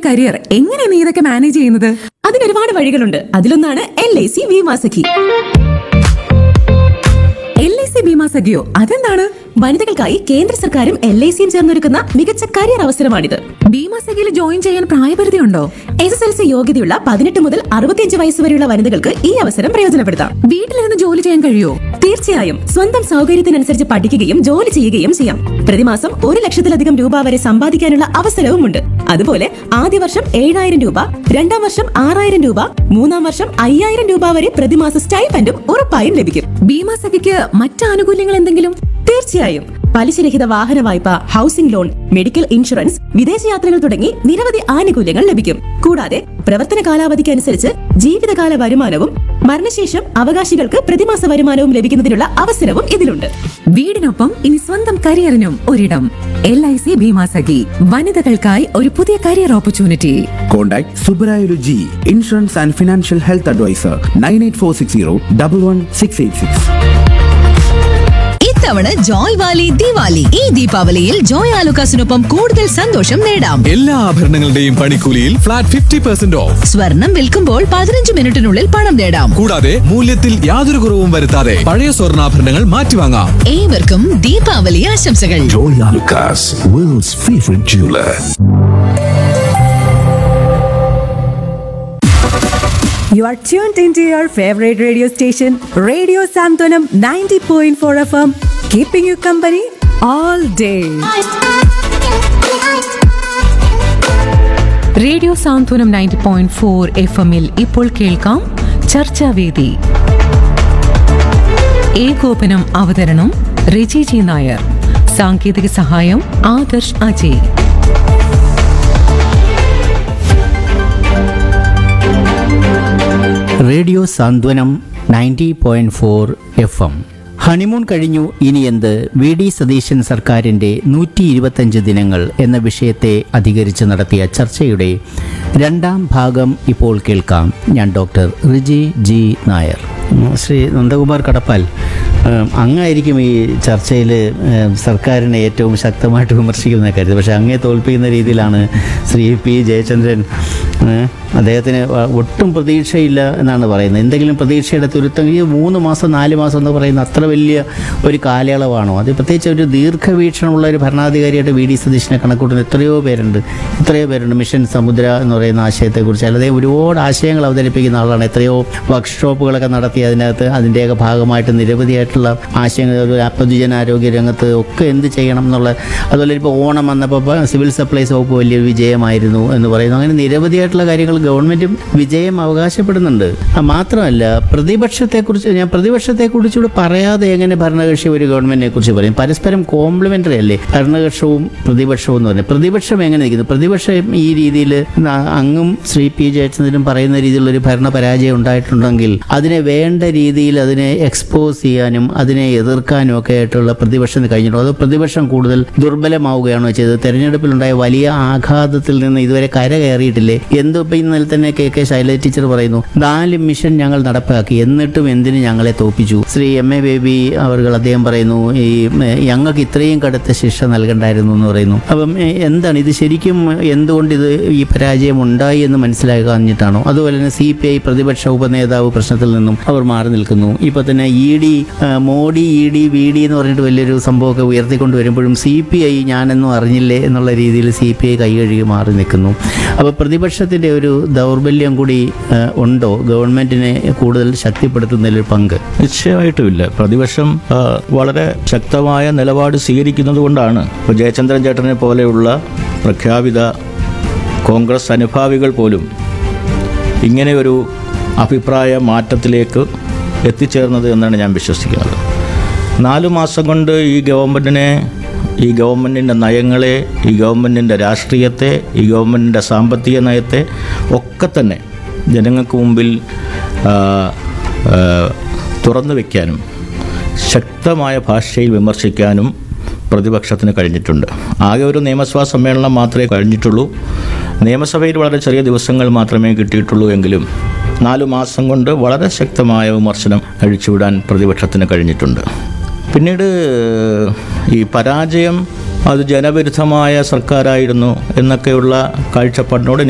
Career എങ്ങനെ നീ ഇതൊക്കെ മാനേജ് ചെയ്യുന്നത് അതിന് ഒരുപാട് വഴികളുണ്ട് അതിലൊന്നാണ് L I C Bima Sakhi L I C Bima സഖിയോ അതെന്താണ് വനിതകൾക്കായി കേന്ദ്ര സർക്കാരും എൽ ഐ സിയും ചേർന്നൊരുക്കുന്ന മികച്ച കരിയർ അവസരമാണിത് ബീമാ സഖിയിൽ ജോയിൻ ചെയ്യാൻ പ്രായപരിധി ഉണ്ടോ എസ് എസ് എൽ സി യോഗ്യതയുള്ള പതിനെട്ട് മുതൽ അറുപത്തിയഞ്ച് വയസ്സ് വരെയുള്ള വനിതകൾക്ക് ഈ അവസരം പ്രയോജനപ്പെടുത്താം വീട്ടിലിരുന്ന് ജോലി ചെയ്യാൻ കഴിയോ തീർച്ചയായും സ്വന്തം സൗകര്യത്തിനനുസരിച്ച് പഠിക്കുകയും ജോലി ചെയ്യുകയും ചെയ്യാം പ്രതിമാസം ഒരു ലക്ഷത്തിലധികം രൂപ വരെ സമ്പാദിക്കാനുള്ള അവസരവുമുണ്ട് അതുപോലെ ആദ്യ വർഷം ഏഴായിരം രൂപ രണ്ടാം വർഷം ആറായിരം രൂപ മൂന്നാം വർഷം അയ്യായിരം രൂപ വരെ പ്രതിമാസ സ്റ്റൈഫൻഡും ഉറപ്പായും ലഭിക്കും ബീമാ സഖിക്ക് മറ്റ് ആനുകൂല്യങ്ങൾ എന്തെങ്കിലും തീർച്ചയായും പലിശരഹിത വാഹന വായ്പ ഹൗസിംഗ് ലോൺ മെഡിക്കൽ ഇൻഷുറൻസ് വിദേശയാത്രകൾ തുടങ്ങി നിരവധി ആനുകൂല്യങ്ങൾ ലഭിക്കും കൂടാതെ പ്രവർത്തന കാലാവധിക്ക് അനുസരിച്ച് ജീവിതകാല വരുമാനവും മരണശേഷം അവകാശികൾക്ക് പ്രതിമാസ വരുമാനവും ലഭിക്കുന്നതിനുള്ള അവസരവും ഇതിലുണ്ട് വീടിനൊപ്പം ഇനി സ്വന്തം കരിയറിനും ഒരിടം L I C Bima Sakhi വനിതകൾക്കായി ഒരു പുതിയ career opportunity Contact Subrayulu G, Insurance and Financial Health Advisor, 98460 11686. ഇത്തവണ ജോയ് വാലി ദിവാലി ഈ ദീപാവലിയിൽ ജോയ് ആലുക്കാസിനൊപ്പം കൂടുതൽ സന്തോഷം നേടാം എല്ലാ ആഭരണങ്ങളുടെയും പണിക്കൂലിയിൽ ഫ്ലാറ്റ് ഫിഫ്റ്റി പെർസെന്റ് ഓഫ് സ്വർണം വിൽക്കുമ്പോൾ പതിനഞ്ച് മിനിറ്റിനുള്ളിൽ പണം നേടാം കൂടാതെ മൂല്യത്തിൽ യാതൊരു കുറവും വരുത്താതെ പഴയ സ്വർണ്ണാഭരണങ്ങൾ മാറ്റിവാങ്ങാം ഏവർക്കും ദീപാവലി ആശംസകൾ Joy Lucas, world's favorite jeweler. You are tuned into your favorite radio station, Radio Santonam 90.4 FM, keeping you company all day. Radio Santhwanam ninety point four F എമ്മിൽ ഇപ്പോൾ കേൾക്കാം ചർച്ചാവേദി ഏകോപനം അവതരണം റിജി ജി നായർ സാങ്കേതിക സഹായം Adarsh Ajay radio Santhwanam ninety point four F M honeymoon കഴിഞ്ഞു ഇനി എന്ത് വി ഡി സതീശൻ സർക്കാരിൻ്റെ നൂറ്റി ഇരുപത്തഞ്ച് ദിനങ്ങൾ എന്ന വിഷയത്തെ അധികരിച്ച് നടത്തിയ ചർച്ചയുടെ രണ്ടാം ഭാഗം ഇപ്പോൾ കേൾക്കാം ഞാൻ ഡോക്ടർ റിജി ജി നായർ ഉം, ശ്രീ നന്ദകുമാർ കടപ്പാൽ ഉം, അങ്ങായിരിക്കും ഈ ചർച്ചയിൽ സർക്കാരിനെ ഏറ്റവും ശക്തമായിട്ട് വിമർശിക്കുന്ന കരുത് പക്ഷേ അങ്ങേ തോൽപ്പിക്കുന്ന രീതിയിലാണ് ശ്രീ പി ജയചന്ദ്രൻ ഏഹ്, അദ്ദേഹത്തിന് വ- ഒട്ടും പ്രതീക്ഷയില്ല എന്നാണ് പറയുന്നത് എന്തെങ്കിലും പ്രതീക്ഷയുടെ തുരുത്തം ഈ മൂന്ന് മാസം നാല് മാസം എന്ന് പറയുന്ന അത്ര വലിയ ഒരു കാലയളവാണോ അത് പ്രത്യേകിച്ച് ഒരു ദീർഘവീക്ഷണമുള്ള ഒരു ഭരണാധികാരിയായിട്ട് വി ഡി സതീശനെ കണക്കൂട്ടുന്ന എത്രയോ പേരുണ്ട് എത്രയോ പേരുണ്ട് മിഷൻ സമുദ്ര എന്ന് പറയുന്ന ആശയത്തെക്കുറിച്ച് അല്ലാതെ ഒരുപാട് ആശയങ്ങൾ അവതരിപ്പിക്കുന്ന ആളാണ് എത്രയോ വർക്ക്ഷോപ്പുകളൊക്കെ നടത്തി അതിനകത്ത് അതിൻ്റെയൊക്കെ ഭാഗമായിട്ട് നിരവധിയായിട്ടുള്ള ആശയങ്ങൾ അതുപോലെ പൊതുജനാരോഗ്യ രംഗത്ത് ഒക്കെ എന്ത് ചെയ്യണം എന്നുള്ള അതുപോലെ ഇപ്പോൾ ഓണം വന്നപ്പോൾ ഇപ്പോൾ സിവിൽ സപ്ലൈസ് വകുപ്പ് വലിയൊരു വിജയമായിരുന്നു എന്ന് പറയുന്നു അങ്ങനെ നിരവധിയായിട്ടുള്ള കാര്യങ്ങൾ ഗവൺമെൻറ്റും വിജയം അവകാശപ്പെടുന്നുണ്ട് ആ, മാത്രമല്ല പ്രതിപക്ഷത്തെക്കുറിച്ച് ഞാൻ പ്രതിപക്ഷത്തെക്കുറിച്ചുകൂടെ പറയാതെ എങ്ങനെ ഭരണകക്ഷി ഒരു ഗവൺമെൻറ്റിനെ കുറിച്ച് പറയും പരസ്പരം കോംപ്ലിമെൻ്ററി അല്ലേ ഭരണപക്ഷവും പ്രതിപക്ഷവും എന്ന് പറഞ്ഞാൽ പ്രതിപക്ഷം എങ്ങനെ നിൽക്കുന്നു പ്രതിപക്ഷം ഈ രീതിയിൽ അങ്ങും ശ്രീ പി ജയചന്ദ്രനും പറയുന്ന രീതിയിലുള്ള ഒരു ഭരണ പരാജയം ഉണ്ടായിട്ടുണ്ടെങ്കിൽ അതിനെ വേണ്ട രീതിയിൽ അതിനെ എക്സ്പോസ് ചെയ്യാനും അതിനെ എതിർക്കാനും ഒക്കെ ആയിട്ടുള്ള പ്രതിപക്ഷത്തിന് കഴിഞ്ഞിട്ടുണ്ടോ അത് പ്രതിപക്ഷം കൂടുതൽ ദുർബലമാവുകയാണോ ചെയ്തത് തെരഞ്ഞെടുപ്പിലുണ്ടായ വലിയ ആഘാതത്തിൽ നിന്ന് ഇതുവരെ കരകയറിയിട്ടില്ലേ എന്തോ ഇപ്പം ഇന്നലെ തന്നെ കെ കെ ശൈലജ ടീച്ചർ പറയുന്നു നാല് മിഷൻ ഞങ്ങൾ നടപ്പാക്കി എന്നിട്ടും എന്തിന് ഞങ്ങളെ തോപ്പിച്ചു ശ്രീ എം എ ബേബി അവർ അദ്ദേഹം പറയുന്നു ഈ ഏ, ഞങ്ങൾക്ക് ഇത്രയും കടുത്ത ശിക്ഷ നൽകണ്ടായിരുന്നു എന്ന് പറയുന്നു അപ്പം ഏ, എന്താണ് ഇത് ശരിക്കും എന്തുകൊണ്ട് ഇത് ഈ പരാജയം ഉണ്ടായി എന്ന് മനസ്സിലാക്കാഞ്ഞിട്ടാണോ അതുപോലെ തന്നെ സി പി ഐ പ്രതിപക്ഷ ഉപനേതാവ് പ്രശ്നത്തിൽ നിന്നും അവർ മാറി നിൽക്കുന്നു ഇപ്പൊ തന്നെ E D Modi E D V D എന്ന് പറഞ്ഞിട്ട് വലിയൊരു സംഭവമൊക്കെ ഉയർത്തിക്കൊണ്ട് വരുമ്പോഴും സി പി ഐ ഞാനെന്നും അറിഞ്ഞില്ലേ എന്നുള്ള രീതിയിൽ സി പി ഐ കൈകഴുകി മാറി നിൽക്കുന്നു അപ്പോൾ പ്രതിപക്ഷത്തിൻ്റെ ഒരു ദൗർബല്യം കൂടി ആ, ഉണ്ടോ ഗവൺമെൻറ്റിനെ കൂടുതൽ ശക്തിപ്പെടുത്തുന്നതിൽ പങ്ക് നിശ്ചയമായിട്ടുമില്ല പ്രതിപക്ഷം ആ, വളരെ ശക്തമായ നിലപാട് സ്വീകരിക്കുന്നത് കൊണ്ടാണ് ഇപ്പോൾ ജയചന്ദ്രൻ ചേട്ടനെ പോലെയുള്ള പ്രഖ്യാപിത കോൺഗ്രസ് അനുഭാവികൾ പോലും ഇങ്ങനെ ഒരു അഭിപ്രായ മാറ്റത്തിലേക്ക് എത്തിച്ചേർന്നത് എന്നാണ് ഞാൻ വിശ്വസിക്കുന്നത് നാലു മാസം കൊണ്ട് ഈ ഗവൺമെൻറ്റിനെ ഈ ഗവൺമെൻറ്റിൻ്റെ നയങ്ങളെ ഈ ഗവൺമെൻറ്റിൻ്റെ രാഷ്ട്രീയത്തെ ഈ ഗവൺമെൻറ്റിൻ്റെ സാമ്പത്തിക നയത്തെ ഒക്കെ തന്നെ ജനങ്ങൾക്ക് മുമ്പിൽ ആ, ആ, തുറന്നു വയ്ക്കാനും ശക്തമായ ഭാഷയിൽ വിമർശിക്കാനും പ്രതിപക്ഷത്തിന് കഴിഞ്ഞിട്ടുണ്ട് ആകെ ഒരു നിയമസഭാ സമ്മേളനം മാത്രമേ കഴിഞ്ഞിട്ടുള്ളൂ നിയമസഭയിൽ വളരെ ചെറിയ ദിവസങ്ങൾ മാത്രമേ കിട്ടിയിട്ടുള്ളൂ എങ്കിലും നാലു മാസം കൊണ്ട് വളരെ ശക്തമായ വിമർശനം അഴിച്ചുവിടാൻ പ്രതിപക്ഷത്തിന് കഴിഞ്ഞിട്ടുണ്ട് പിന്നീട് ഈ പരാജയം അത് ജനവിരുദ്ധമായ സർക്കാരായിരുന്നു എന്നൊക്കെയുള്ള കാഴ്ചപ്പാടിനോട്